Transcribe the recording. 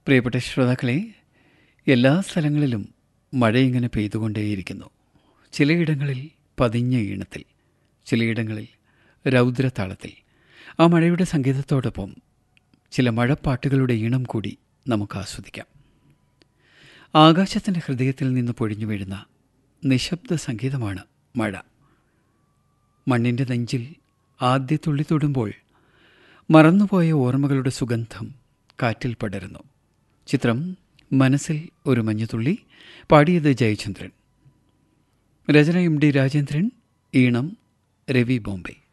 പ്രിയപ്പെട്ട ശ്രോതാക്കളെ എല്ലാ സ്ഥലങ്ങളിലും മഴ ഇങ്ങനെ പെയ്തുകൊണ്ടേയിരിക്കുന്നു ചിലയിടങ്ങളിൽ പതിഞ്ഞ ഈണത്തിൽ ചിലയിടങ്ങളിൽ രൗദ്രതാളത്തിൽ ആ മഴയുടെ സംഗീതത്തോടൊപ്പം ചില മഴപ്പാട്ടുകളുടെ ഈണം കൂടി നമുക്ക് ആസ്വദിക്കാം ആകാശത്തിൻ്റെ ഹൃദയത്തിൽ നിന്ന് പൊഴിഞ്ഞു വീഴുന്ന നിശബ്ദ സംഗീതമാണ് മഴ മണ്ണിൻ്റെ നെഞ്ചിൽ ആദ്യ തുള്ളി തൊടുമ്പോൾ മറന്നുപോയ ഓർമ്മകളുടെ സുഗന്ധം കാറ്റിൽ പടരുന്നു ചിത്രം മനസ്സിൽ ഒരു മഞ്ഞുതുള്ളി പാടിയത് ജയചന്ദ്രൻ രചന എം ഡി രാജേന്ദ്രൻ ഈണം രവി ബോംബെ